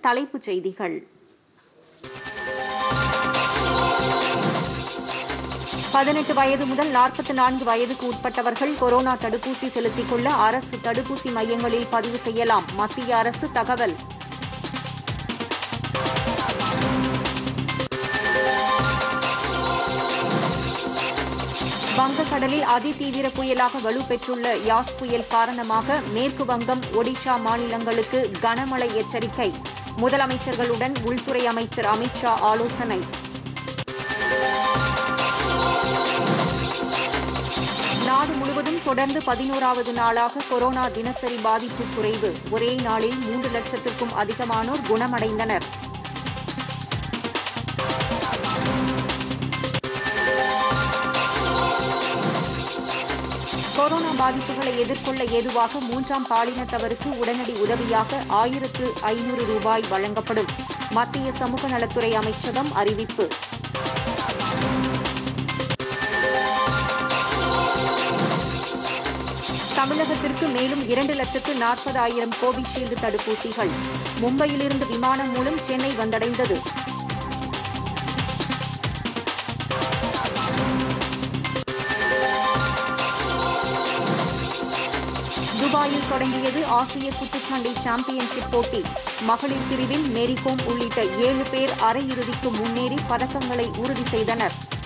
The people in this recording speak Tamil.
தலைப்புச் செய்திகள் பதினெட்டு வயது முதல் நாற்பத்தி நான்கு வயதுக்கு உட்பட்டவர்கள் கொரோனா தடுப்பூசி செலுத்திக் கொள்ள அரசு தடுப்பூசி மையங்களில் பதிவு செய்யலாம் மத்திய அரசு தகவல் வங்கக்கடலில் அதிதீவிர புயலாக வலுப்பெற்றுள்ள யாஸ் புயல் காரணமாக மேற்கு வங்கம் ஒடிஷா மாநிலங்களுக்கு கனமழை எச்சரிக்கை முதலமைச்சர்களுடன் உள்துறை அமைச்சர் அமித்ஷா ஆலோசனை நாடு முழுவதும் தொடர்ந்து பதினோராவது நாளாக கொரோனா தினசரி பாதிப்பு குறைவு ஒரே நாளில் மூன்று லட்சத்திற்கும் அதிகமானோர் குணமடைந்தனர் கொரோனா பாதிப்புகளை எதிர்கொள்ள ஏதுவாக மூன்றாம் பாலினத்தவருக்கு உடனடி உதவியாக ஆயிரத்து ஐநூறு ரூபாய் வழங்கப்படும் மத்திய சமூக நலத்துறை அமைச்சகம் அறிவிப்பு தமிழகத்திற்கு மேலும் இரண்டு லட்சத்து நாற்பதாயிரம் கோவிஷீல்டு தடுப்பூசிகள் மும்பையிலிருந்து விமானம் மூலம் சென்னை வந்தடைந்தது துபாயில் தொடங்கியது ஆசிய குத்துச்சண்டை சாம்பியன்ஷிப் போட்டி மகளிர் பிரிவில் மேரிகோம் உள்ளிட்ட ஏழு பேர் அரையிறுதிக்கு முன்னேறி பதக்கங்களை உறுதி செய்தனர்